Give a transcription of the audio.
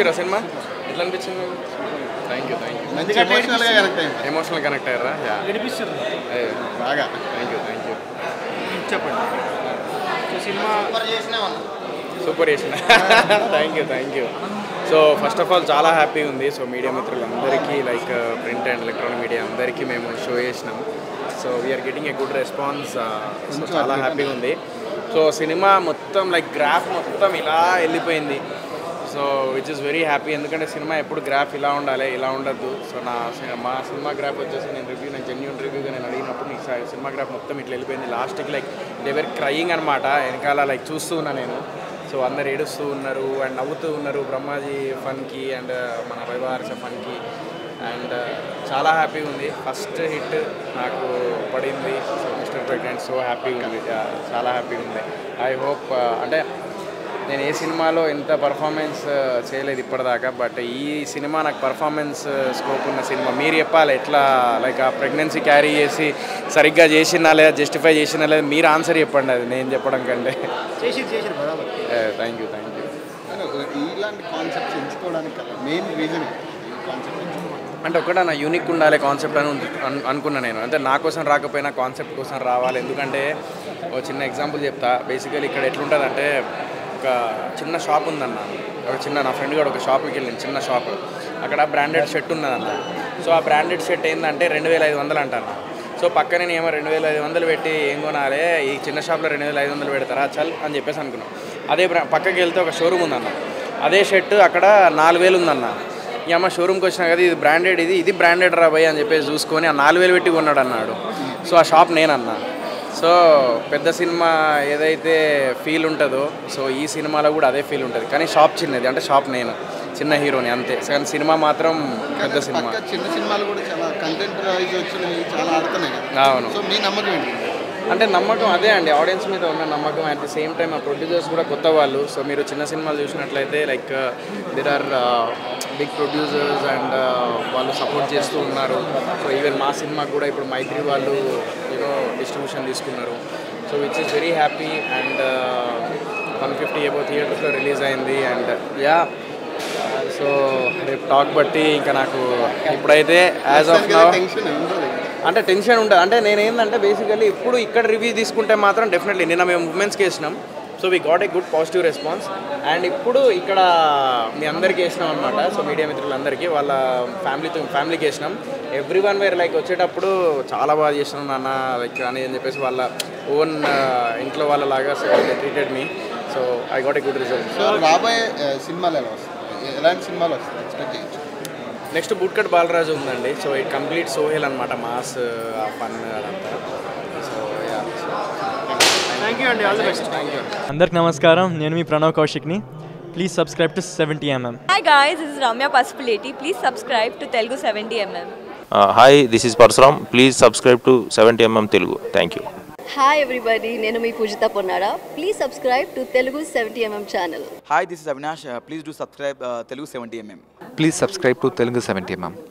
చూసారా సినిమా ఎట్లా అనిపించింది థ్యాంక్ యూ థ్యాంక్ యూ మంచి ఎమోషనల్గా కనెక్ట్ అయింది ఎమోషనల్ కనెక్ట్ అయ్యారా యా వినిపిస్తుంది బాగా థ్యాంక్ యూ థ్యాంక్ యూ చెప్పండి సో సినిమా సూపర్ చేసిన thank you thank you so first of all చాలా హ్యాపీగా ఉంది సో మీడియా మిత్రులందరికీ like print and electronic media అందరికీ మేము షో చేసినాం so we're getting a good response so చాలా హ్యాపీగా ఉంది సో సినిమా మొత్తం లైక్ గ్రాఫ్ మొత్తం ఇలా వెళ్ళిపోయింది so which is very happy ఎందుకంటే సినిమా ఎప్పుడు గ్రాఫ్ ఇలా ఉండాలి ఇలా ఉండద్దు సో నా సి- మా సినిమా గ్రాఫ్ వచ్చేసి నేను రివ్యూ నేను జెన్యున్ రివ్యూగా నేను అడిగినప్పుడు నీకు స- సినిమా గ్రాఫ్ మొత్తం ఇట్లా వెళ్ళిపోయింది లాస్ట్కి లైక్ దేవర్ క్రయింగ్ అనమాట వెనకాల లైక్ చూస్తూ ఉన్నా నేను సో అందరు ఏడుస్తూ ఉన్నారు అండ్ నవ్వుతూ ఉన్నారు బ్రహ్మాజీ ఫన్కి అండ్ మన వైవార్స ఫన్కి అండ్ చాలా హ్యాపీగా ఉంది ఫస్ట్ హిట్ నాకు పడింది సో మిస్టర్ ప్రెగ్నెంట్ సో హ్యాపీగా ఉంది Yeah, చాలా హ్యాపీగా ఉంది ఐ హోప్ అంటే నేను ఏ సినిమాలో ఎంత పర్ఫార్మెన్స్ చేయలేదు ఇప్పటిదాకా బట్ ఈ సినిమా నాకు పర్ఫార్మెన్స్ స్కోప్ ఉన్న సినిమా మీరు చెప్పాలి ఎట్లా లైక్ ఆ ప్రెగ్నెన్సీ క్యారీ చేసి సరిగ్గా చేసినా లేదా జస్టిఫై చేసినా లేదా మీరు ఆన్సర్ చెప్పండి అది నేను చెప్పడం కంటే చేసి చేసి బరాబర్ థ్యాంక్ యూ థ్యాంక్ యూ ఇలాంటి కాన్సెప్ట్స్ ఎంచుకోవడానికి కదా మెయిన్ రీజన్ కాన్సెప్ట్ అంటే ఒకటే నా యూనిక్ ఉండాలి కాన్సెప్ట్ అని ఉంది- అను- అనుకున్నా నేను అంటే నా కోసం రాకపోయినా కాన్సెప్ట్ కోసం రావాలి ఎందుకంటే ఒక చిన్న ఎగ్జాంపుల్ చెప్తా బేసికలీ ఇక్కడ ఎట్లుంటుంది అంటే ఒక చిన్న షాప్ ఉందన్న ఒక చిన్న నా ఫ్రెండ్ గారు ఒక షాప్కి వెళ్ళింది చిన్న షాప్ అక్కడ బ్రాండెడ్ షర్ట్ ఉన్నదన్న సో ఆ బ్రాండెడ్ షర్ట్ ఏంటంటే రెండు వేల ఐదు వందలు అంటాను సో పక్కనే నేను ఏమో రెండు వేల ఐదు వందలు పెట్టి ఏం కొనాలి ఈ చిన్న షాప్లో రెండు వేల ఐదు వందలు పెడతారా చల్ అని చెప్పేసి అనుకున్నాం అదే బ్రా పక్కకి వెళ్తే ఒక షోరూమ్ ఉందన్న అదే షర్ట్ అక్కడ నాలుగు వేలు ఉందన్న ఈ అమ్మ షోరూమ్కి వచ్చినా కదా ఇది బ్రాండెడ్ ఇది ఇది బ్రాండెడ్ రా భయ్ అని చెప్పేసి చూసుకొని ఆ నాలుగు వేలు పెట్టి కొన్నాడు అన్నాడు సో ఆ షాప్ నేనన్నా సో పెద్ద సినిమా ఏదైతే ఫీల్ ఉంటుందో సో ఈ సినిమాలో కూడా అదే ఫీల్ ఉంటుంది కానీ షాప్ చిన్నది అంటే షాప్ నేను చిన్న హీరోని అంతే కానీ సినిమా మాత్రం పెద్ద సినిమా పక్క చిన్న సినిమాలు కూడా చాలా కంటెంట్ వైజ్ వచ్చినాయి చాలా ఆడుతున్నాయి కదా అవును సో మీ నమ్మకం ఏంటి అంటే నమ్మకం అదే అండి ఆడియన్స్ మీద ఉన్న నమ్మకం అట్ ది సేమ్ టైం ఆ ప్రొడ్యూసర్స్ కూడా కొత్త వాళ్ళు సో మీరు చిన్న సినిమాలు చూసినట్లయితే like there are big producers and వాళ్ళు సపోర్ట్ చేస్తూ ఉన్నారు సో ఈవెన్ మా సినిమాకి కూడా ఇప్పుడు మైత్రి వాళ్ళు యూనో డిస్ట్రిబ్యూషన్ తీసుకున్నారు so which is very happy and one fifty above థియేటర్స్లో రిలీజ్ అయింది అండ్ యా సో రేపు టాక్ బట్టి ఇంకా నాకు ఇప్పుడైతే యాజ్ ఆఫ్ నౌ టెన్షన్ ఉంటుంది అంటే టెన్షన్ ఉంటుంది అంటే నేను ఏంటంటే బేసికలీ ఇప్పుడు ఇక్కడ రివ్యూ తీసుకుంటే మాత్రం డెఫినెట్లీ నిన్న మేము ఉమెన్స్కి వేసినాం so we got a good positive response and ఇప్పుడు ఇక్కడ మీ అందరికీ వేసినాం అనమాట సో మీడియా మిత్రులందరికీ వాళ్ళ ఫ్యామిలీతో ఫ్యామిలీకి వేసినాం ఎవ్రీ వన్ వేర్ లైక్ వచ్చేటప్పుడు చాలా బాగా చేసినాం నాన్న లైక్ అని అని చెప్పేసి వాళ్ళ ఓన్ ఇంట్లో వాళ్ళలాగా so treated me so I got a good result so రాబోయే ఆ, సినిమాలు ఎలా వస్తాయి ఎలాంటి సినిమాలు వస్తాయి ఎక్స్పెక్ట్ చేయొచ్చు నెక్స్ట్ బుట్కట్ బాలరాజు ఉందండి సో ఈ కంప్లీట్ సోహెల్ అనమాట మాస్ ఆ ఫన్ అదంతా సో యా థ్యాంక్ యూ అండి all the best thank you అందరికి నమస్కారం నేను మీ ప్రణవ్ కౌశిక్ని please subscribe to seventy MM Hi guys, this is Ramya Pasupuleti. Please subscribe to Telugu 70mm. Hi this is Parashuram please subscribe to seventy MM Telugu thank you hi everybody నేను మీ Pujitha Ponnada please subscribe to Telugu seventy MM channel Hi, this is Avinash. Uh, please do subscribe uh, Telugu 70mm. Please subscribe to Telugu 70 mm.